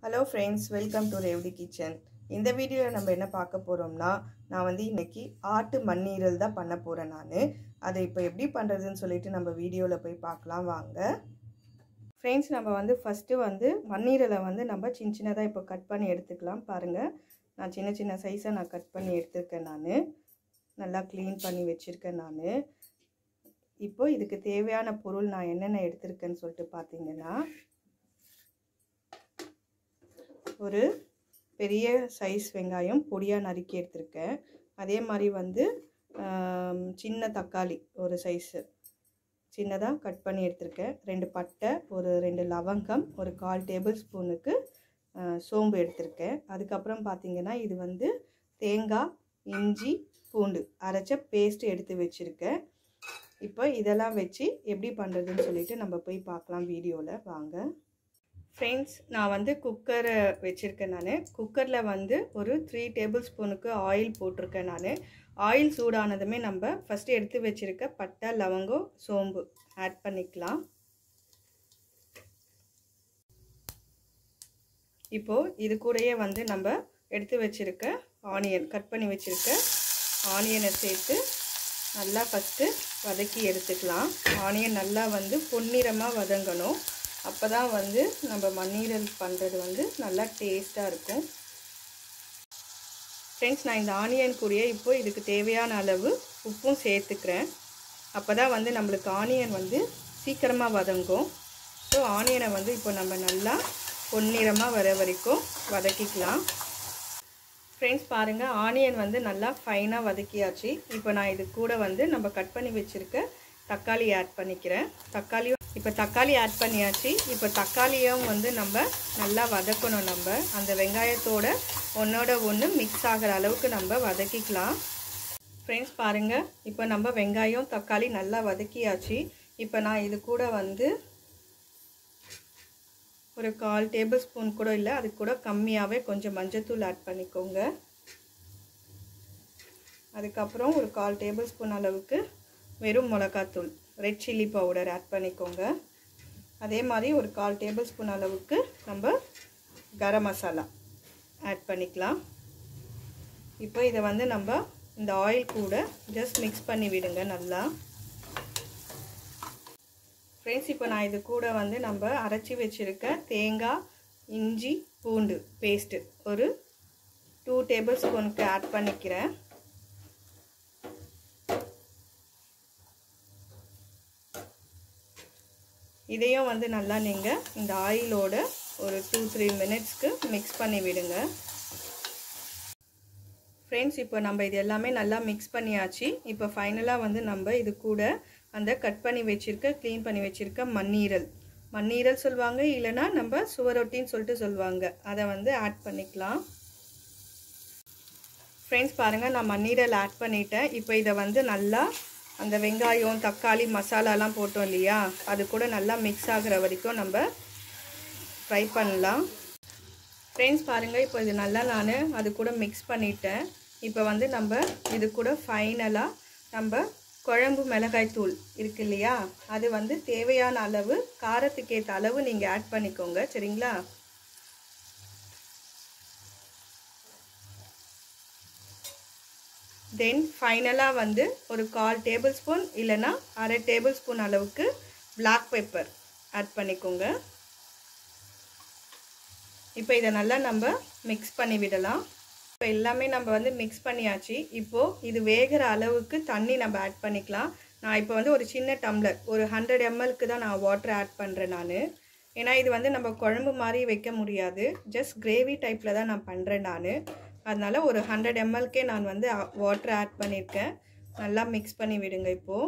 hello friends welcome to Revathi kitchen இந்த வீடியோவில் நம்ம என்ன பார்க்க போகிறோம்னா நான் வந்து இன்னைக்கு ஆட்டு மண்ணீரல் தான் பண்ண போகிறேன் நான் அதை இப்போ எப்படி பண்ணுறதுன்னு சொல்லிட்டு நம்ம வீடியோவில் போய் பார்க்கலாம் வாங்க ஃப்ரெண்ட்ஸ் நம்ம வந்து ஃபஸ்ட்டு வந்து மண்ணீரலை வந்து நம்ம சின்ன சின்னதாக இப்போ கட் பண்ணி எடுத்துக்கலாம் பாருங்கள் நான் சின்ன சின்ன சைஸாக நான் கட் பண்ணி எடுத்திருக்கேன் நான் நல்லா க்ளீன் பண்ணி வச்சுருக்கேன் நான் இப்போ இதுக்கு தேவையான பொருள் நான் என்னென்ன எடுத்திருக்கேன்னு சொல்லிட்டு பார்த்தீங்கன்னா ஒரு பெரிய சைஸ் வெங்காயம் பொடியாக நறுக்கி எடுத்திருக்கேன் அதே மாதிரி வந்து சின்ன தக்காளி ஒரு சைஸு சின்னதாக கட் பண்ணி எடுத்திருக்கேன் ரெண்டு பட்டை ஒரு ரெண்டு லவங்கம் ஒரு கால் டேபிள் ஸ்பூனுக்கு சோம்பு எடுத்திருக்கேன் அதுக்கப்புறம் பார்த்திங்கன்னா இது வந்து தேங்காய் இஞ்சி பூண்டு அரைச்ச பேஸ்ட் எடுத்து வச்சுருக்கேன் இப்போ இதெல்லாம் வச்சு எப்படி பண்ணுறதுன்னு சொல்லிட்டு நம்ம போய் பார்க்கலாம் வீடியோவில் வாங்க ஃப்ரெண்ட்ஸ் நான் வந்து குக்கரை வச்சுருக்கேன் நான் குக்கரில் வந்து ஒரு த்ரீ டேபிள் ஸ்பூனுக்கு ஆயில் போட்டிருக்கேன் நான் ஆயில் சூடானதுமே நம்ம ஃபஸ்ட்டு எடுத்து வச்சுருக்க பட்டை லவங்கம் சோம்பு ஆட் பண்ணிக்கலாம் இப்போது இது கூடயே வந்து நம்ம எடுத்து வச்சுருக்க ஆனியன் கட் பண்ணி வச்சுருக்க ஆனியனை சேர்த்து நல்லா ஃபஸ்ட்டு வதக்கி எடுத்துக்கலாம் ஆனியன் நல்லா வந்து பொன்னிறமாக வதங்கணும் அப்போ தான் வந்து நம்ம மண்ணீரல் பண்ணுறது வந்து நல்லா டேஸ்ட்டாக இருக்கும் ஃப்ரெண்ட்ஸ் நான் இந்த ஆனியன் கூடயே இப்போ இதுக்கு தேவையான அளவு உப்பும் சேர்த்துக்கிறேன் அப்போ தான் வந்து நம்மளுக்கு ஆனியன் வந்து சீக்கிரமாக வதங்கும் ஸோ ஆனியனை வந்து இப்போ நம்ம நல்லா பொன்னிறமாக வர வரைக்கும் வதக்கிக்கலாம் ஃப்ரெண்ட்ஸ் பாருங்கள் ஆனியன் வந்து நல்லா ஃபைனாக வதக்கியாச்சு இப்போ நான் இது கூட வந்து நம்ம கட் பண்ணி வச்சுருக்க தக்காளி ஆட் பண்ணிக்கிறேன் தக்காளியும் இப்போ தக்காளி ஆட் பண்ணியாச்சு இப்போ தக்காளியும் வந்து நம்ம நல்லா வதக்கணும் நம்ம அந்த வெங்காயத்தோட ஒன்றோட ஒன்று மிக்ஸ் ஆகிற அளவுக்கு நம்ம வதக்கிக்கலாம் ஃப்ரெண்ட்ஸ் பாருங்கள் இப்போ நம்ம வெங்காயம் தக்காளி நல்லா வதக்கியாச்சு இப்போ நான் இது கூட வந்து ஒரு கால் டேபிள் ஸ்பூன் கூட இல்லை அது கூட கம்மியாகவே கொஞ்சம் மஞ்சத்தூள் ஆட் பண்ணிக்கோங்க அதுக்கப்புறம் ஒரு கால் டேபிள் ஸ்பூன் அளவுக்கு வெறும் மிளகாத்தூள் ரெட் சில்லி பவுடர் ஆட் பண்ணிக்கோங்க அதே மாதிரி ஒரு கால் டேபிள் ஸ்பூன் அளவுக்கு நம்ம கரம் மசாலா ஆட் பண்ணிக்கலாம் இப்போ இதை வந்து நம்ம இந்த ஆயில் கூட ஜஸ்ட் மிக்ஸ் பண்ணி விடுங்க நல்லா ஃப்ரெண்ட்ஸ் இப்போ நான் இது கூட வந்து நம்ம அரைச்சி வச்சுருக்க தேங்காய் இஞ்சி பூண்டு பேஸ்ட்டு ஒரு டூ டேபிள் ஸ்பூனுக்கு ஆட் பண்ணிக்கிறேன் இதையும் வந்து நல்லா நீங்கள் இந்த ஆயிலோட ஒரு டூ த்ரீ மினிட்ஸ்க்கு மிக்ஸ் பண்ணி விடுங்க ஃப்ரெண்ட்ஸ் இப்போ நம்ம இது எல்லாமே நல்லா மிக்ஸ் பண்ணியாச்சு இப்போ ஃபைனலாக வந்து நம்ம இது கூட அந்த கட் பண்ணி வச்சுருக்க க்ளீன் பண்ணி வச்சுருக்க மண்ணீரல் மண்ணீரல் சொல்லுவாங்க இல்லைனா நம்ம சுவரொட்டின்னு சொல்லிட்டு சொல்லுவாங்க அதை வந்து ஆட் பண்ணிக்கலாம் ஃப்ரெண்ட்ஸ் பாருங்கள் நான் மண்ணீரல் ஆட் பண்ணிட்டேன் இப்போ இதை வந்து நல்லா அந்த வெங்காயம் தக்காளி மசாலாலாம் போட்டோம் இல்லையா அது கூட நல்லா மிக்ஸ் ஆகிற வரைக்கும் நம்ம ஃப்ரை பண்ணலாம் ஃப்ரெண்ட்ஸ் பாருங்கள் இப்போ இது நல்லா நான் அது கூட மிக்ஸ் பண்ணிட்டேன் இப்போ வந்து நம்ம இது கூட ஃபைனலாக நம்ம குழம்பு மிளகாய் தூள் இருக்கு இல்லையா அது வந்து தேவையான அளவு காரத்துக்கு ஏற்ற அளவு நீங்கள் ஆட் பண்ணிக்கோங்க சரிங்களா தென் ஃபைனலாக வந்து ஒரு கால் டேபிள் ஸ்பூன் இல்லைன்னா அரை டேபிள் ஸ்பூன் அளவுக்கு பிளாக் பெப்பர் ஆட் பண்ணிக்கோங்க இப்போ இதை நல்லா நம்ம மிக்ஸ் பண்ணி விடலாம் இப்போ எல்லாமே நம்ம வந்து மிக்ஸ் பண்ணியாச்சு இப்போது இது வேகிற அளவுக்கு தண்ணி நம்ம ஆட் பண்ணிக்கலாம் நான் இப்போ வந்து ஒரு சின்ன டம்ளர் ஒரு ஹண்ட்ரட் எம்எல்க்கு தான் நான் வாட்டர் ஆட் பண்ணுறேன் நான் ஏன்னா இது வந்து நம்ம குழம்பு மாதிரி வைக்க முடியாது ஜஸ்ட் கிரேவி டைப்பில் தான் நான் பண்ணுறேன் நான் அதனால் ஒரு ஹண்ட்ரட் எம்எல்கே நான் வந்து வாட்டர் ஆட் பண்ணியிருக்கேன் நல்லா மிக்ஸ் பண்ணி விடுங்க இப்போது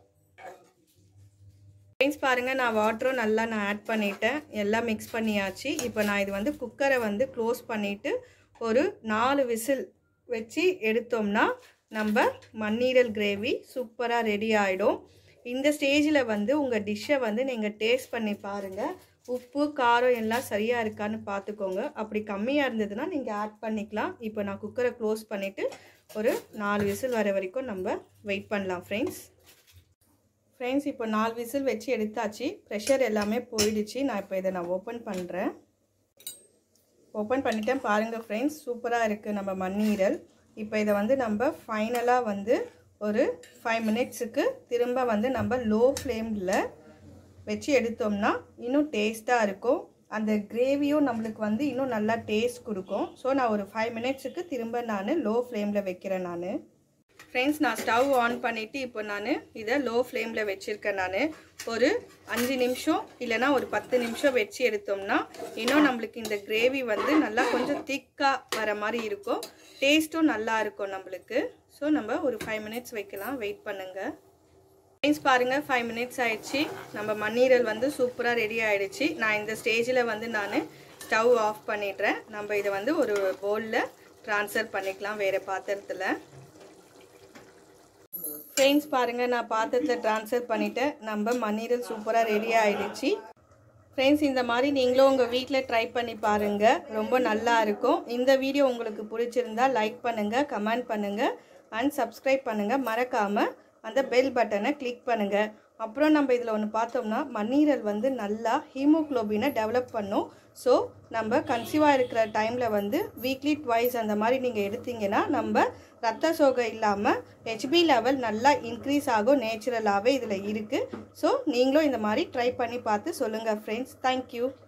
ஃப்ரெண்ட்ஸ் பாருங்கள் நான் வாட்டரும் நல்லா நான் ஆட் பண்ணிட்டேன் எல்லாம் மிக்ஸ் பண்ணியாச்சு இப்போ நான் இது வந்து குக்கரை வந்து க்ளோஸ் பண்ணிவிட்டு ஒரு நாலு விசில் வச்சு எடுத்தோம்னா நம்ம மண்ணீரல் கிரேவி சூப்பராக ரெடி ஆகிடும் இந்த ஸ்டேஜில் வந்து உங்கள் டிஷ்ஷை வந்து நீங்கள் டேஸ்ட் பண்ணி பாருங்கள் உப்பு காரம் எல்லாம் சரியாக இருக்கான்னு பார்த்துக்கோங்க அப்படி கம்மியாக இருந்ததுன்னா நீங்கள் ஆட் பண்ணிக்கலாம் இப்போ நான் குக்கரை க்ளோஸ் பண்ணிவிட்டு ஒரு நாலு விசில் வர வரைக்கும் நம்ம வெயிட் பண்ணலாம் ஃப்ரெண்ட்ஸ் ஃப்ரெண்ட்ஸ் இப்போ நாலு விசில் வச்சு எடுத்தாச்சு ப்ரெஷர் எல்லாமே போயிடுச்சு நான் இப்போ இதை நான் ஓப்பன் பண்ணுறேன் ஓப்பன் பண்ணிட்டேன் பாருங்கள் ஃப்ரெண்ட்ஸ் சூப்பராக இருக்குது நம்ம மண்ணீரல் இப்போ இதை வந்து நம்ம ஃபைனலாக வந்து ஒரு ஃபைவ் மினிட்ஸுக்கு திரும்ப வந்து நம்ம லோ ஃப்ளேமில் வச்சு எடுத்தோம்னா இன்னும் டேஸ்ட்டாக இருக்கும் அந்த கிரேவியும் நம்மளுக்கு வந்து இன்னும் நல்லா டேஸ்ட் கொடுக்கும் ஸோ நான் ஒரு ஃபைவ் மினிட்ஸுக்கு திரும்ப நான் லோ ஃப்ளேமில் வைக்கிறேன் நான் ஃப்ரெண்ட்ஸ் நான் ஸ்டவ் ஆன் பண்ணிவிட்டு இப்போ நான் இதை லோ ஃப்ளேமில் வச்சுருக்கேன் நான் ஒரு அஞ்சு நிமிஷம் இல்லைனா ஒரு பத்து நிமிஷம் வச்சு எடுத்தோம்னா இன்னும் நம்மளுக்கு இந்த கிரேவி வந்து நல்லா கொஞ்சம் திக்காக வர மாதிரி இருக்கும் டேஸ்ட்டும் நல்லா இருக்கும் நம்மளுக்கு ஸோ நம்ம ஒரு ஃபைவ் மினிட்ஸ் வைக்கலாம் வெயிட் பண்ணுங்கள் ஃப்ரெண்ட்ஸ் பாருங்கள் ஃபைவ் மினிட்ஸ் ஆயிடுச்சு நம்ம மண்ணீரல் வந்து சூப்பராக ரெடி ஆகிடுச்சு நான் இந்த ஸ்டேஜில் வந்து நான் ஸ்டவ் ஆஃப் பண்ணிடுறேன் நம்ம இதை வந்து ஒரு பவுலில் ட்ரான்ஸ்ஃபர் பண்ணிக்கலாம் வேறு பாத்திரத்தில் ஃப்ரெண்ட்ஸ் பாருங்கள் நான் பாத்திரத்தில் ட்ரான்ஸ்ஃபர் பண்ணிவிட்டேன் நம்ம மண்ணீரல் சூப்பராக ரெடி ஆகிடுச்சு ஃப்ரெண்ட்ஸ் இந்த மாதிரி நீங்களும் உங்கள் வீட்டில் ட்ரை பண்ணி பாருங்கள் ரொம்ப நல்லா இருக்கும் இந்த வீடியோ உங்களுக்கு பிடிச்சிருந்தா லைக் பண்ணுங்கள் கமெண்ட் பண்ணுங்கள் அண்ட் சப்ஸ்கிரைப் பண்ணுங்கள் மறக்காமல் அந்த பெல் பட்டனை கிளிக் பண்ணுங்கள் அப்புறம் நம்ம இதில் ஒன்று பார்த்தோம்னா மண்ணீரல் வந்து நல்லா ஹீமோக்ளோபினை டெவலப் பண்ணும் ஸோ நம்ம கன்சீவாக இருக்கிற டைமில் வந்து வீக்லி ட்வைஸ் அந்த மாதிரி நீங்கள் எடுத்தீங்கன்னா நம்ம ரத்த சோகை இல்லாமல் ஹெச்பி லெவல் நல்லா இன்க்ரீஸ் ஆகும் நேச்சுரலாகவே இதில் இருக்குது ஸோ நீங்களும் இந்த மாதிரி ட்ரை பண்ணி பார்த்து சொல்லுங்கள் ஃப்ரெண்ட்ஸ் தேங்க்யூ